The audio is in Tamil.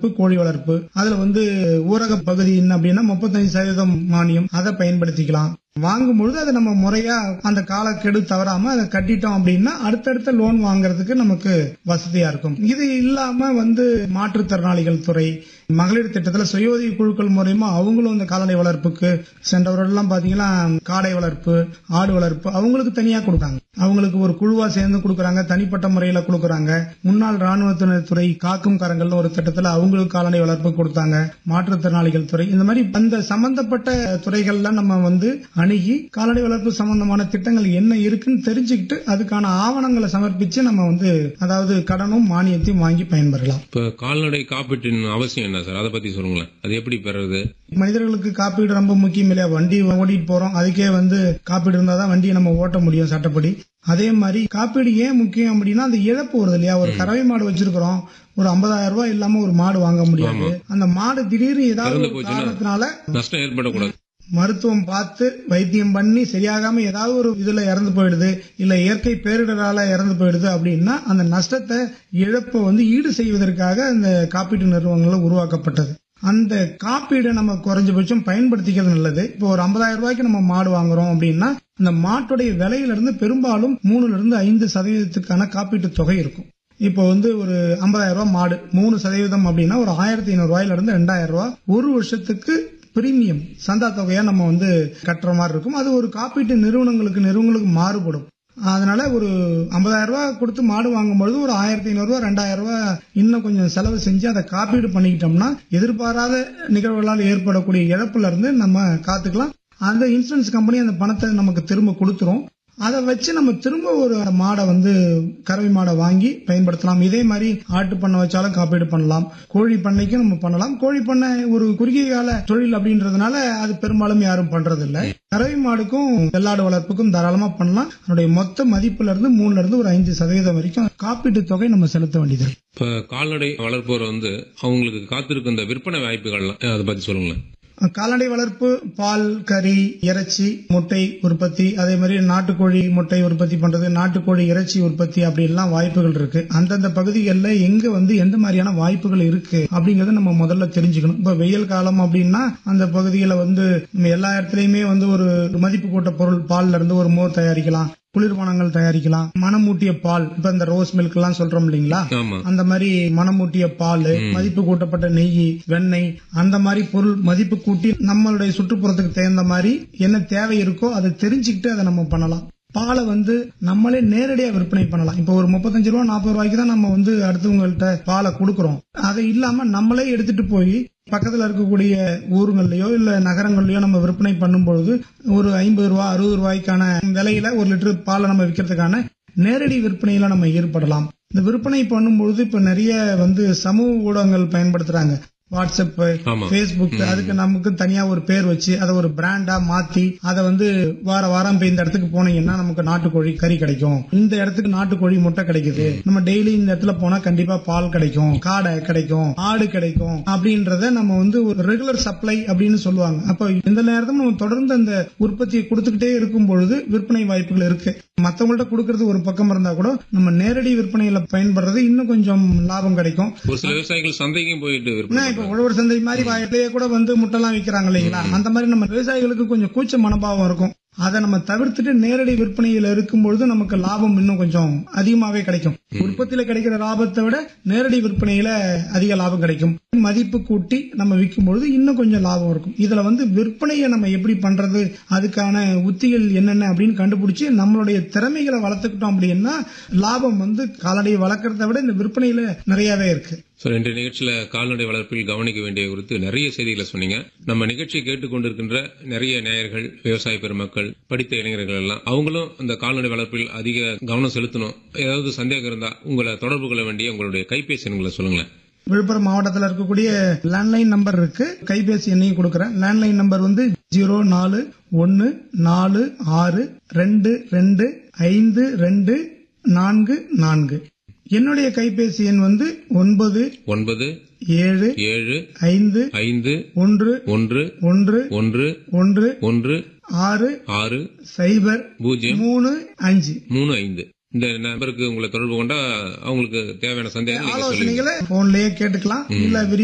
வளர்ப்பு கோழி வளர்ப்பு அதுல வந்து ஊரக பகுதி என்ன அப்படின்னா முப்பத்தஞ்சு சதவீதம் மானியம் அதை பயன்படுத்திக்கலாம் வாங்கும் பொழுது அதை நம்ம முறையா அந்த காலக்கெடு தவறாம அதை கட்டிட்டோம் அப்படின்னா அடுத்தடுத்த லோன் வாங்குறதுக்கு நமக்கு வசதியா இருக்கும் இது இல்லாம வந்து மாற்றுத்திறனாளிகள் துறை மகளிர் திட்டத்துல சுய உதவி குழுக்கள் மூலயமா அவங்களும் இந்த கால்நடை வளர்ப்புக்கு சென்ற வருடம் பாத்தீங்கன்னா காடை வளர்ப்பு ஆடு வளர்ப்பு அவங்களுக்கு தனியா கொடுக்காங்க அவங்களுக்கு ஒரு குழுவா சேர்ந்து கொடுக்கறாங்க தனிப்பட்ட முறையில கொடுக்கறாங்க முன்னாள் ராணுவத்தினர் துறை காக்கும் கரங்கள்னு ஒரு திட்டத்துல அவங்களுக்கு கால்நடை வளர்ப்பு கொடுத்தாங்க மாற்றுத்திறனாளிகள் துறை இந்த மாதிரி அந்த சம்பந்தப்பட்ட துறைகள்ல நம்ம வந்து அணுகி கால்நடை வளர்ப்பு சம்பந்தமான திட்டங்கள் என்ன இருக்குன்னு தெரிஞ்சுக்கிட்டு அதுக்கான ஆவணங்களை சமர்ப்பிச்சு நம்ம வந்து அதாவது கடனும் மானியத்தையும் வாங்கி பயன்பெறலாம் இப்ப கால்நடை காப்பீட்டின் அவசியம் என்ன சார் அதை பத்தி சொல்லுங்களேன் அது எப்படி பெறுறது மனிதர்களுக்கு காப்பீடு ரொம்ப முக்கியம் இல்லையா வண்டி ஓட்டிட்டு போறோம் அதுக்கே வந்து காப்பீடு இருந்தாதான் வண்டியை நம்ம ஓட்ட முடியும் சட்டப்படி அதே மாதிரி காப்பீடு ஏன் முக்கியம் அப்படின்னா அந்த இழப்பு வருது இல்லையா ஒரு கறவை மாடு வச்சிருக்கிறோம் ஒரு 50000 ரூபாய் இல்லாம ஒரு மாடு வாங்க முடியாது அந்த மாடு திடீர்னு ஏதாவது இறந்து ஒரு போச்சுன்னா? காரணத்தினால நஷ்டம் ஏற்படக்கூடாது மருத்துவம் பார்த்து வைத்தியம் பண்ணி சரியாகாம ஏதாவது ஒரு இதுல இறந்து போயிடுது இல்ல இயற்கை பேரிடரால இறந்து போயிடுது அப்படின்னா அந்த நஷ்டத்தை இழப்பை வந்து ஈடு செய்வதற்காக அந்த காப்பீட்டு நிறுவனங்கள் உருவாக்கப்பட்டது அந்த காப்பீடை நம்ம குறைஞ்சபட்சம் பயன்படுத்திக்கிறது நல்லது இப்போ ஒரு 50000 ரூபாய்க்கு நம்ம மாடு வாங்குறோம் அப்படின்னா அந்த மாட்டுடைய விலையில இருந்து பெரும்பாலும் மூணுல இருந்து ஐந்து சதவீதத்துக்கான காப்பீட்டு தொகை இருக்கும் இப்போ வந்து ஒரு 50000 ரூபாய் மாடு மூணு சதவீதம் அப்படின்னா ஒரு ஆயிரத்தி ஐநூறு ரூபாயில இருந்து ரெண்டாயிரம் ரூபாய் ஒரு வருஷத்துக்கு பிரீமியம் சந்தா தொகையா நம்ம வந்து கட்டுற மாதிரி இருக்கும் அது ஒரு காப்பீட்டு நிறுவனங்களுக்கு நிறுவனங்களுக்கு மாறுபடும் அதனால ஒரு 50000 ரூபாய் கொடுத்து மாடு வாங்கும்பொழுது ஒரு ஆயிரத்தி ஐநூறு ரூபாய் ரெண்டாயிரம் ரூபாய் இன்னும் கொஞ்சம் செலவு செஞ்சு அதை காப்பீடு பண்ணிக்கிட்டோம்னா எதிர்பாராத நிகழ்வுகளால் ஏற்படக்கூடிய இழப்புல இருந்து நம்ம காத்துக்கலாம் அந்த இன்சூரன்ஸ் கம்பெனி அந்த பணத்தை நமக்கு திரும்ப கொடுத்துரும் அதை வச்சு நம்ம திரும்ப ஒரு மாடை வந்து கறவை மாடை வாங்கி பயன்படுத்தலாம் இதே மாதிரி ஆட்டு பண்ணை வச்சாலும் காப்பீடு பண்ணலாம் கோழி பண்ணைக்கும் நம்ம பண்ணலாம் கோழி பண்ணை ஒரு குறுகிய கால தொழில் அப்படின்றதுனால அது பெரும்பாலும் யாரும் பண்றது இல்ல கறவை மாடுக்கும் வெள்ளாடு வளர்ப்புக்கும் தாராளமா பண்ணலாம் அதனுடைய மொத்த மதிப்புல இருந்து மூணுல இருந்து ஒரு ஐந்து சதவீதம் வரைக்கும் காப்பீட்டு தொகை நம்ம செலுத்த வேண்டியது இருக்கு. இப்ப கால்நடை வளர்ப்போர் வந்து அவங்களுக்கு காத்திருக்கும் இந்த விற்பனை வாய்ப்புகள்லாம் அதை பத்தி சொல்லுங்களேன் கால்நடை வளர்ப்பு பால் கறி இறைச்சி முட்டை உற்பத்தி அதே மாதிரி நாட்டுக்கோழி முட்டை உற்பத்தி பண்றது நாட்டுக்கோழி இறைச்சி உற்பத்தி அப்படி எல்லாம் வாய்ப்புகள் இருக்கு அந்தந்த பகுதிகளில் எங்க வந்து எந்த மாதிரியான வாய்ப்புகள் இருக்கு அப்படிங்கறத நம்ம முதல்ல தெரிஞ்சுக்கணும் இப்ப வெயில் காலம் அப்படின்னா அந்த பகுதியில வந்து நம்ம எல்லா இடத்துலயுமே வந்து ஒரு மதிப்பு கூட்ட பொருள் பால்ல இருந்து ஒரு மோர் தயாரிக்கலாம் குளிர்பானங்கள் தயாரிக்கலாம் மனமூட்டிய பால் இப்ப இந்த ரோஸ் மில்க் எல்லாம் சொல்றோம் இல்லைங்களா ஆமா அந்த மாதிரி மனமூட்டிய பால் மதிப்பு கூட்டப்பட்ட நெய் வெண்ணெய் அந்த மாதிரி பொருள் மதிப்பு கூட்டி நம்மளுடைய சுற்றுப்புறத்துக்கு தகுந்த மாதிரி என்ன தேவை இருக்கோ அதை தெரிஞ்சுக்கிட்டு அதை நம்ம பண்ணலாம் பாலை வந்து நம்மளே நேரடியா விற்பனை பண்ணலாம் இப்போ ஒரு முப்பத்தஞ்சு ரூபா நாற்பது ரூபாய்க்கு தான் நம்ம வந்து அடுத்தவங்கள்ட்ட பாலை கொடுக்கறோம் அதை இல்லாம நம்மளே எடுத்துட்டு போய் பக்கத்துல இருக்கக்கூடிய ஊருங்கள்லயோ இல்ல நகரங்கள்லயோ நம்ம விற்பனை பண்ணும்பொழுது ஒரு ஐம்பது ரூபா அறுபது ரூபாய்க்கான விலையில ஒரு லிட்டர் பாலை நம்ம விற்கிறதுக்கான நேரடி விற்பனையில நம்ம ஈடுபடலாம் இந்த விற்பனை பண்ணும்பொழுது இப்ப நிறைய வந்து சமூக ஊடகங்கள் பயன்படுத்துறாங்க வாட்ஸ்அப் ஆமா. பேஸ்புக் அதுக்கு நமக்கு தனியா ஒரு பேர் வச்சு அதை ஒரு பிராண்டா மாத்தி அதை வந்து வார வாரம் இப்ப இந்த இடத்துக்கு போனீங்கன்னா நமக்கு நாட்டுக்கோழி கறி கிடைக்கும் இந்த இடத்துக்கு நாட்டுக்கோழி முட்டை கிடைக்குது நம்ம டெய்லி இந்த இடத்துல போனா கண்டிப்பா பால் கிடைக்கும் காடை கிடைக்கும் ஆடு கிடைக்கும் அப்படின்றத நம்ம வந்து ஒரு ரெகுலர் சப்ளை அப்படின்னு சொல்லுவாங்க அப்ப எந்த நேரத்தும் நம்ம தொடர்ந்து அந்த உற்பத்தியை கொடுத்துக்கிட்டே இருக்கும் பொழுது விற்பனை வாய்ப்புகள் இருக்கு மத்தவங்கள்ட்ட கொடுக்கறது ஒரு பக்கம் இருந்தா கூட நம்ம நேரடி விற்பனையில பயன்படுறது இன்னும் கொஞ்சம் லாபம் கிடைக்கும் ஒரு சில விவசாயிகள் சந்தைக்கும் போயிட்டு என்ன விற்பனை இப்ப உழவர் சந்தை மாதிரி வாயிலேயே கூட வந்து முட்டைலாம் விக்கிறாங்க இல்லைங்களா அந்த மாதிரி நம்ம விவசாயிகளுக்கு கொஞ்சம் கூச்ச மனோபாவம் இருக்கும் அதை நம்ம தவிர்த்துட்டு நேரடி விற்பனையில இருக்கும் பொழுது நமக்கு லாபம் இன்னும் கொஞ்சம் அதிகமாவே கிடைக்கும் உற்பத்தியில கிடைக்கிற லாபத்தை விட நேரடி விற்பனையில அதிக லாபம் கிடைக்கும் மதிப்பு கூட்டி நம்ம விற்கும் பொழுது இன்னும் கொஞ்சம் லாபம் இருக்கும் இதுல வந்து விற்பனையை நம்ம எப்படி பண்றது அதுக்கான உத்திகள் என்னென்ன அப்படின்னு கண்டுபிடிச்சு நம்மளுடைய திறமைகளை வளர்த்துக்கிட்டோம் அப்படின்னா லாபம் வந்து கால்நடையை வளர்க்கறத விட இந்த விற்பனையில நிறையவே இருக்கு ஸோ இன்றைய நிகழ்ச்சியில கால்நடை வளர்ப்பில் கவனிக்க வேண்டிய குறித்து நிறைய செய்திகளை சொன்னீங்க நம்ம நிகழ்ச்சியை கேட்டுக்கொண்டிருக்கின்ற நிறைய நேயர்கள் விவசாய பெருமக்கள் படித்த இளைஞர்கள் எல்லாம் அவங்களும் இந்த கால்நடை வளர்ப்பில் அதிக கவனம் செலுத்தணும் ஏதாவது சந்தேகம் இருந்தா உங்களை தொடர்பு கொள்ள வேண்டிய உங்களுடைய கைபேசி எண்களை சொல்லுங்களேன் விழுப்புரம் மாவட்டத்தில் இருக்கக்கூடிய லேண்ட்லைன் நம்பர் இருக்கு கைபேசி எண்ணையும் கொடுக்கறேன் லேண்ட்லைன் நம்பர் வந்து ஜீரோ நாலு ஒன்னு நாலு ஆறு ரெண்டு ரெண்டு ஐந்து ரெண்டு நான்கு நான்கு என்னுடைய கைபேசி எண் வந்து ஒன்பது ஒன்பது ஏழு ஏழு ஐந்து ஐந்து ஒன்று ஒன்று ஒன்று ஒன்று ஒன்று ஒன்று ஆறு ஆறு சைபர் பூஜ்ஜியம் மூணு அஞ்சு மூணு ஐந்து இந்த நம்பருக்கு உங்களை தொடர்பு கொண்டா அவங்களுக்கு தேவையான சந்தேகங்கள் நீங்க சொல்லுங்க ஆலோசனைகளை போன்லயே கேட்டுக்கலாம் இல்ல